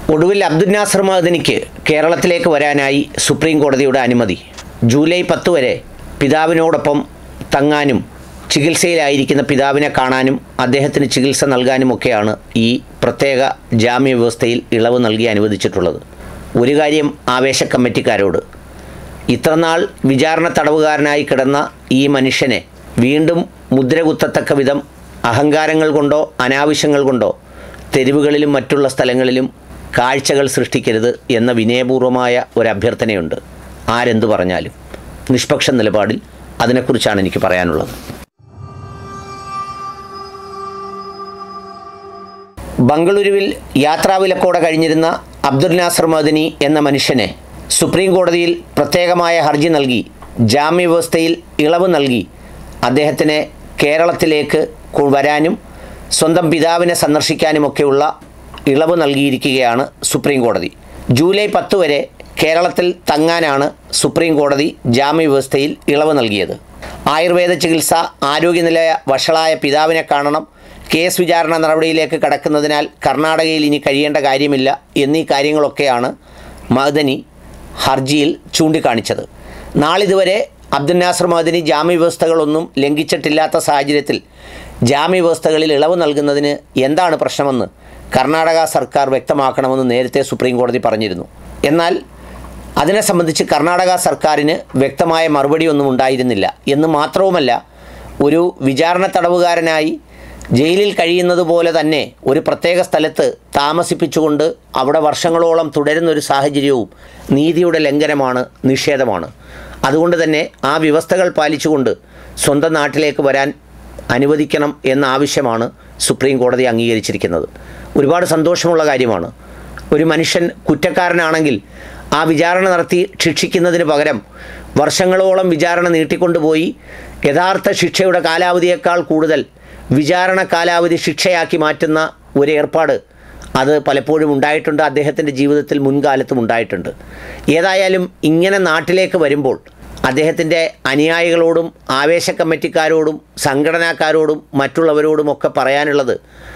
ഒടുവിൽ അബ്ദുൽ നാസർ മഹദനിക്ക് കേരളത്തിലേക്ക് വരാനായി സുപ്രീം കോടതിയുടെ അനുമതി ജൂലൈ പത്ത് വരെ പിതാവിനോടൊപ്പം തങ്ങാനും ചികിത്സയിലായിരിക്കുന്ന പിതാവിനെ കാണാനും അദ്ദേഹത്തിന് ചികിത്സ നൽകാനുമൊക്കെയാണ് ഈ പ്രത്യേക ജാമ്യ വ്യവസ്ഥയിൽ ഇളവ് നൽകി അനുവദിച്ചിട്ടുള്ളത് ഒരു കാര്യം ആവേശ കമ്മിറ്റിക്കാരോട് ഇത്രനാൾ വിചാരണ തടവുകാരനായി കിടന്ന ഈ മനുഷ്യനെ വീണ്ടും മുദ്രകുത്തത്തക്ക വിധം അഹങ്കാരങ്ങൾ കൊണ്ടോ അനാവശ്യങ്ങൾ കൊണ്ടോ തെരുവുകളിലും മറ്റുള്ള സ്ഥലങ്ങളിലും കാഴ്ചകൾ സൃഷ്ടിക്കരുത് എന്ന വിനയപൂർവമായ ഒരു അഭ്യർത്ഥനയുണ്ട് ആരെന്തു പറഞ്ഞാലും നിഷ്പക്ഷ നിലപാടിൽ അതിനെക്കുറിച്ചാണ് എനിക്ക് പറയാനുള്ളത് ബംഗളൂരുവിൽ യാത്രാവിലക്കോടെ കഴിഞ്ഞിരുന്ന അബ്ദുൽ നാസർ മദനി എന്ന മനുഷ്യനെ സുപ്രീം കോടതിയിൽ പ്രത്യേകമായ ഹർജി നൽകി ജാമ്യവ്യവസ്ഥയിൽ ഇളവ് നൽകി അദ്ദേഹത്തിന് കേരളത്തിലേക്ക് കൊ- വരാനും സ്വന്തം പിതാവിനെ സന്ദർശിക്കാനുമൊക്കെയുള്ള ഇളവ് നൽകിയിരിക്കുകയാണ് സുപ്രീം കോടതി ജൂലൈ പത്ത് വരെ കേരളത്തിൽ തങ്ങാനാണ് സുപ്രീം കോടതി ജാമ്യവ്യവസ്ഥയിൽ ഇളവ് നൽകിയത് ആയുർവേദ ചികിത്സ ആരോഗ്യനില വഷളായ പിതാവിനെ കാണണം കേസ് വിചാരണ നടപടിയിലേക്ക് കടക്കുന്നതിനാൽ കർണാടകയിൽ ഇനി കഴിയേണ്ട കാര്യമില്ല എന്നീ കാര്യങ്ങളൊക്കെയാണ് മദനി ഹർജിയിൽ ചൂണ്ടിക്കാണിച്ചത് നാളിതുവരെ അബ്ദുൽ നാസർ മദനി ജാമ്യവ്യവസ്ഥകളൊന്നും ലംഘിച്ചിട്ടില്ലാത്ത സാഹചര്യത്തിൽ ജാമ്യവ്യവസ്ഥകളിൽ ഇളവ് നൽകുന്നതിന് എന്താണ് പ്രശ്നമെന്ന് കർണാടക സർക്കാർ വ്യക്തമാക്കണമെന്ന് നേരത്തെ സുപ്രീം കോടതി പറഞ്ഞിരുന്നു എന്നാൽ അതിനെ സംബന്ധിച്ച് കർണാടക സർക്കാരിന് വ്യക്തമായ മറുപടിയൊന്നും ഉണ്ടായിരുന്നില്ല എന്ന് മാത്രവുമല്ല ഒരു വിചാരണ തടവുകാരനായി ജയിലിൽ കഴിയുന്നത് പോലെ തന്നെ ഒരു പ്രത്യേക സ്ഥലത്ത് താമസിപ്പിച്ചുകൊണ്ട് അവിടെ വർഷങ്ങളോളം തുടരുന്ന ഒരു സാഹചര്യവും നീതിയുടെ ലംഘനമാണ് നിഷേധമാണ് അതുകൊണ്ട് തന്നെ ആ വ്യവസ്ഥകൾ പാലിച്ചുകൊണ്ട് സ്വന്തം നാട്ടിലേക്ക് വരാൻ അനുവദിക്കണം എന്ന ആവശ്യമാണ് സുപ്രീം കോടതി അംഗീകരിച്ചിരിക്കുന്നത് ഒരുപാട് സന്തോഷമുള്ള കാര്യമാണ് ഒരു മനുഷ്യൻ കുറ്റക്കാരനാണെങ്കിൽ ആ വിചാരണ നടത്തി ശിക്ഷിക്കുന്നതിന് പകരം വർഷങ്ങളോളം വിചാരണ നീട്ടിക്കൊണ്ടുപോയി യഥാർത്ഥ ശിക്ഷയുടെ കാലാവധിയേക്കാൾ കൂടുതൽ വിചാരണ കാലാവധി ശിക്ഷയാക്കി മാറ്റുന്ന ഒരു ഏർപ്പാട് അത് പലപ്പോഴും ഉണ്ടായിട്ടുണ്ട് അദ്ദേഹത്തിൻ്റെ ജീവിതത്തിൽ മുൻകാലത്തും ഉണ്ടായിട്ടുണ്ട് ഏതായാലും ഇങ്ങനെ നാട്ടിലേക്ക് വരുമ്പോൾ അദ്ദേഹത്തിൻ്റെ അനുയായികളോടും ആവേശ കമ്മിറ്റിക്കാരോടും സംഘടനാക്കാരോടും മറ്റുള്ളവരോടുമൊക്കെ പറയാനുള്ളത്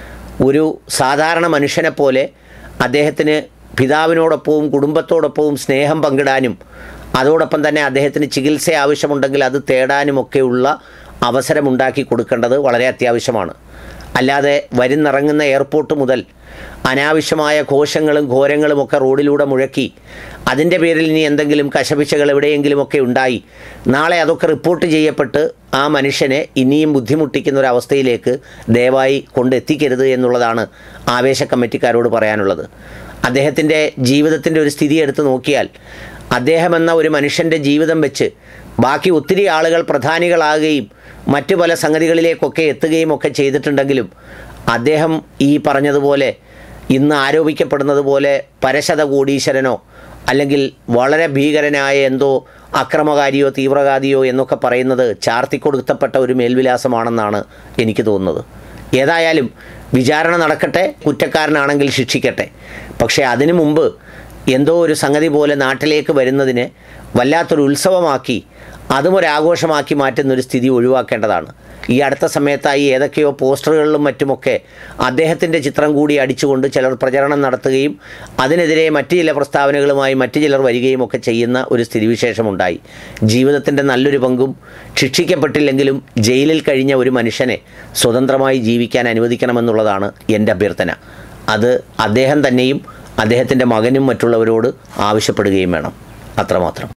ഒരു സാധാരണ മനുഷ്യനെ പോലെ അദ്ദേഹത്തിന് പിതാവിനോടൊപ്പവും കുടുംബത്തോടൊപ്പവും സ്നേഹം പങ്കിടാനും അതോടൊപ്പം തന്നെ അദ്ദേഹത്തിന് ചികിത്സ ആവശ്യമുണ്ടെങ്കിൽ അത് തേടാനുമൊക്കെയുള്ള അവസരമുണ്ടാക്കി കൊടുക്കേണ്ടത് വളരെ അത്യാവശ്യമാണ് അല്ലാതെ വരുന്നിറങ്ങുന്ന എയർപോർട്ട് മുതൽ അനാവശ്യമായ ഘോഷങ്ങളും ഘോരങ്ങളുമൊക്കെ റോഡിലൂടെ മുഴക്കി അതിൻ്റെ പേരിൽ ഇനി എന്തെങ്കിലും കശപിശകൾ എവിടെയെങ്കിലുമൊക്കെ ഉണ്ടായി നാളെ അതൊക്കെ റിപ്പോർട്ട് ചെയ്യപ്പെട്ട് ആ മനുഷ്യനെ ഇനിയും ബുദ്ധിമുട്ടിക്കുന്ന ഒരു അവസ്ഥയിലേക്ക് ദയവായി കൊണ്ടെത്തിക്കരുത് എന്നുള്ളതാണ് ആവേശ കമ്മിറ്റിക്കാരോട് പറയാനുള്ളത് അദ്ദേഹത്തിൻ്റെ ജീവിതത്തിൻ്റെ ഒരു സ്ഥിതി എടുത്ത് നോക്കിയാൽ അദ്ദേഹം എന്ന ഒരു മനുഷ്യൻ്റെ ജീവിതം വെച്ച് ബാക്കി ഒത്തിരി ആളുകൾ പ്രധാനികളാകുകയും മറ്റു പല സംഗതികളിലേക്കൊക്കെ എത്തുകയും ഒക്കെ ചെയ്തിട്ടുണ്ടെങ്കിലും അദ്ദേഹം ഈ പറഞ്ഞതുപോലെ ഇന്ന് ആരോപിക്കപ്പെടുന്നത് പോലെ പരശത കോടീശ്വരനോ അല്ലെങ്കിൽ വളരെ ഭീകരനായ എന്തോ അക്രമകാരിയോ തീവ്രവാദിയോ എന്നൊക്കെ പറയുന്നത് ചാർത്തിക്കൊടുത്തപ്പെട്ട ഒരു മേൽവിലാസമാണെന്നാണ് എനിക്ക് തോന്നുന്നത് ഏതായാലും വിചാരണ നടക്കട്ടെ കുറ്റക്കാരനാണെങ്കിൽ ശിക്ഷിക്കട്ടെ പക്ഷേ അതിനു മുമ്പ് എന്തോ ഒരു സംഗതി പോലെ നാട്ടിലേക്ക് വരുന്നതിനെ വല്ലാത്തൊരു ഉത്സവമാക്കി അതും ഒരു ആഘോഷമാക്കി മാറ്റുന്ന ഒരു സ്ഥിതി ഒഴിവാക്കേണ്ടതാണ് ഈ അടുത്ത സമയത്തായി ഏതൊക്കെയോ പോസ്റ്ററുകളിലും മറ്റുമൊക്കെ അദ്ദേഹത്തിൻ്റെ ചിത്രം കൂടി അടിച്ചുകൊണ്ട് ചിലർ പ്രചരണം നടത്തുകയും അതിനെതിരെ മറ്റു ചില പ്രസ്താവനകളുമായി മറ്റു ചിലർ വരികയും ഒക്കെ ചെയ്യുന്ന ഒരു സ്ഥിതിവിശേഷമുണ്ടായി ജീവിതത്തിൻ്റെ നല്ലൊരു പങ്കും ശിക്ഷിക്കപ്പെട്ടില്ലെങ്കിലും ജയിലിൽ കഴിഞ്ഞ ഒരു മനുഷ്യനെ സ്വതന്ത്രമായി ജീവിക്കാൻ അനുവദിക്കണമെന്നുള്ളതാണ് എൻ്റെ അഭ്യർത്ഥന അത് അദ്ദേഹം തന്നെയും അദ്ദേഹത്തിൻ്റെ മകനും മറ്റുള്ളവരോട് ആവശ്യപ്പെടുകയും വേണം അത്രമാത്രം